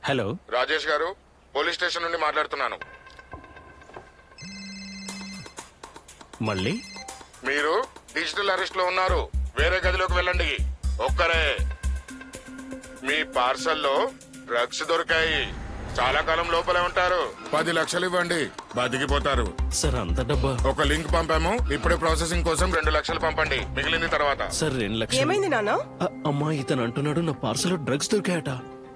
hello Rajesh గారు police station నుండి మాట్లాడుతున్నాను మళ్ళీ మీరు డిజిటల్ అరెస్ట్ లో ఉన్నారు వేరే గదిలోకి వెళ్ళండి ఒక్కరే మీ పార్సల్లో డ్రగ్స్ దొరికాయి చాలా కాలం లోపలే ఉంటారు పది లక్షలు ఇవ్వండి బతికిపోతారు సార్ అంత డబ్బా ఒక లింక్ పంపాము ఇప్పుడే ప్రాసెసింగ్ కోసం రెండు లక్షలు పంపండి మిగిలింది తర్వాత సార్ రెండు లక్షలు ఏమైంది నాన్న అ- అమ్మా ఇతను అంటున్నాడు నా పార్సల్ డ్రగ్స్ దొరికాయట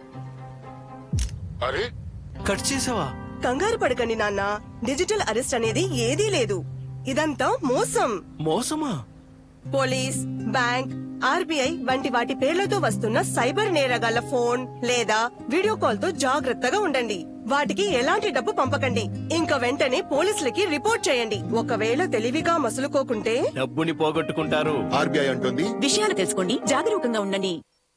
అరే కట్ చేసావా కంగారు పడకండి నాన్న డిజిటల్ అరెస్ట్ అనేది ఏదీ లేదు ఇదంతా మోసం మోసమా పోలీస్ బ్యాంక్ ఆర్బీఐ వంటి వాటి పేర్లతో వస్తున్న సైబర్ నేరగాళ్ల ఫోన్ లేదా వీడియో కాల్ తో జాగ్రత్తగా ఉండండి వాటికి ఎలాంటి డబ్బు పంపకండి ఇంకా వెంటనే పోలీసులకి రిపోర్ట్ చేయండి ఒకవేళ తెలివిగా మసులుకోకుంటే డబ్బుని పోగొట్టుకుంటారు ఆర్బీఐ అంటుంది విషయాలు తెలుసుకోండి జాగరూకంగా ఉండండి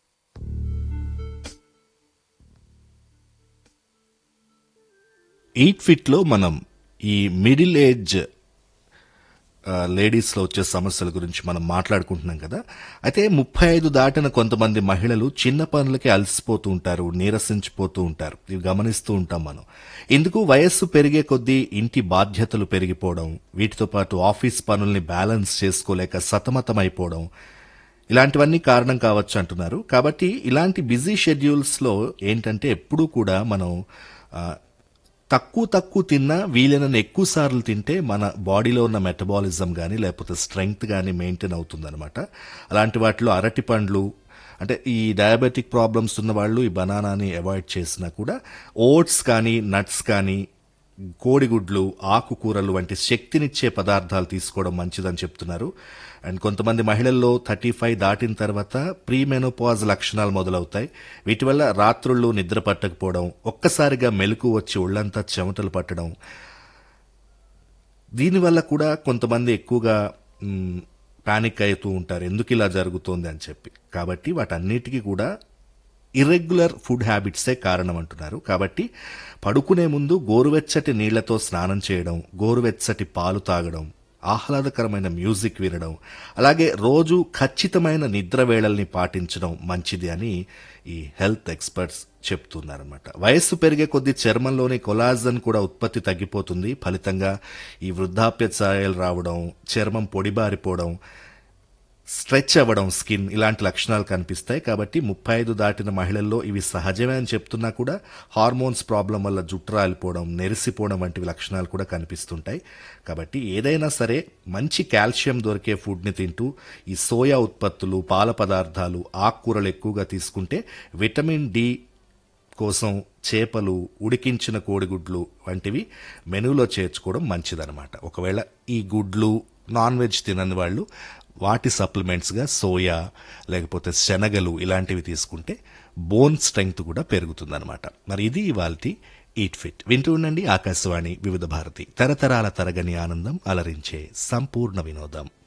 ఎయిట్ ఫిట్లో మనం ఈ మిడిల్ ఏజ్ లేడీస్లో వచ్చే సమస్యల గురించి మనం మాట్లాడుకుంటున్నాం కదా అయితే ముప్పై ఐదు దాటిన కొంతమంది మహిళలు చిన్న పనులకి అలసిపోతూ ఉంటారు నీరసించిపోతూ ఉంటారు ఇవి గమనిస్తూ ఉంటాం మనం ఇందుకు వయస్సు పెరిగే కొద్దీ ఇంటి బాధ్యతలు పెరిగిపోవడం వీటితో పాటు ఆఫీస్ పనుల్ని బ్యాలెన్స్ చేసుకోలేక సతమతమైపోవడం ఇలాంటివన్నీ కారణం కావచ్చు అంటున్నారు కాబట్టి ఇలాంటి బిజీ షెడ్యూల్స్లో ఏంటంటే ఎప్పుడూ కూడా మనం ఆ, తక్కువ తక్కువ తిన్నా వీలైనన్ని ఎక్కువ సార్లు తింటే మన బాడీలో ఉన్న మెటబాలిజం కానీ లేకపోతే స్ట్రెంగ్త్ కానీ మెయింటైన్ అవుతుందన్నమాట అలాంటి వాటిలో అరటి పండ్లు అంటే ఈ డయాబెటిక్ ప్రాబ్లమ్స్ ఉన్న వాళ్ళు ఈ బనానాని అవాయిడ్ చేసినా కూడా ఓట్స్ కానీ నట్స్ కానీ కోడిగుడ్లు ఆకుకూరలు వంటి శక్తినిచ్చే పదార్థాలు తీసుకోవడం మంచిదని చెప్తున్నారు అండ్ కొంతమంది మహిళల్లో థర్టీ ఫైవ్ దాటిన తర్వాత ప్రీ మెనోపాజ్ లక్షణాలు మొదలవుతాయి వీటి వల్ల రాత్రుళ్ళు నిద్ర పట్టకపోవడం ఒక్కసారిగా మెలకు వచ్చి ఒళ్ళంతా చెమటలు పట్టడం దీనివల్ల కూడా కొంతమంది ఎక్కువగా మ్, పానిక్ అవుతూ ఉంటారు ఎందుకు ఇలా జరుగుతోంది అని చెప్పి కాబట్టి వాటన్నిటికీ కూడా ఇర్రెగ్యులర్ ఫుడ్ హ్యాబిట్సే కారణం అంటున్నారు కాబట్టి పడుకునే ముందు గోరువెచ్చటి నీళ్లతో స్నానం చేయడం గోరువెచ్చటి పాలు తాగడం ఆహ్లాదకరమైన మ్యూజిక్ వినడం అలాగే రోజు ఖచ్చితమైన నిద్ర వేళల్ని పాటించడం మంచిది అని ఈ హెల్త్ ఎక్స్పర్ట్స్ చెప్తున్నారన్నమాట వయస్సు పెరిగే కొద్దీ చర్మంలోని కొలాజన్ కూడా ఉత్పత్తి తగ్గిపోతుంది ఫలితంగా ఈ వృద్ధాప్య ఛాయలు రావడం చర్మం పొడిబారిపోవడం స్ట్రెచ్ అవ్వడం స్కిన్ ఇలాంటి లక్షణాలు కనిపిస్తాయి కాబట్టి ముప్పై ఐదు దాటిన మహిళల్లో ఇవి సహజమే అని చెప్తున్నా కూడా హార్మోన్స్ ప్రాబ్లం వల్ల జుట్టు రాలిపోవడం నెరిసిపోవడం వంటివి లక్షణాలు కూడా కనిపిస్తుంటాయి కాబట్టి ఏదైనా సరే మంచి కాల్షియం దొరికే ఫుడ్ని తింటూ ఈ సోయా ఉత్పత్తులు పాల పదార్థాలు ఆకుకూరలు ఎక్కువగా తీసుకుంటే విటమిన్ డి కోసం చేపలు ఉడికించిన కోడిగుడ్లు వంటివి మెనూలో చేర్చుకోవడం మంచిదన్నమాట ఒకవేళ ఈ గుడ్లు నాన్ వెజ్ తినని వాళ్ళు వాటి సప్లిమెంట్స్గా సోయా లేకపోతే శనగలు ఇలాంటివి తీసుకుంటే బోన్ స్ట్రెంగ్త్ కూడా పెరుగుతుందన్నమాట మరి ఇది ఇవాళ ఈట్ ఫిట్ వింటూ ఉండండి ఆకాశవాణి వివిధ భారతి తరతరాల తరగని ఆనందం అలరించే సంపూర్ణ వినోదం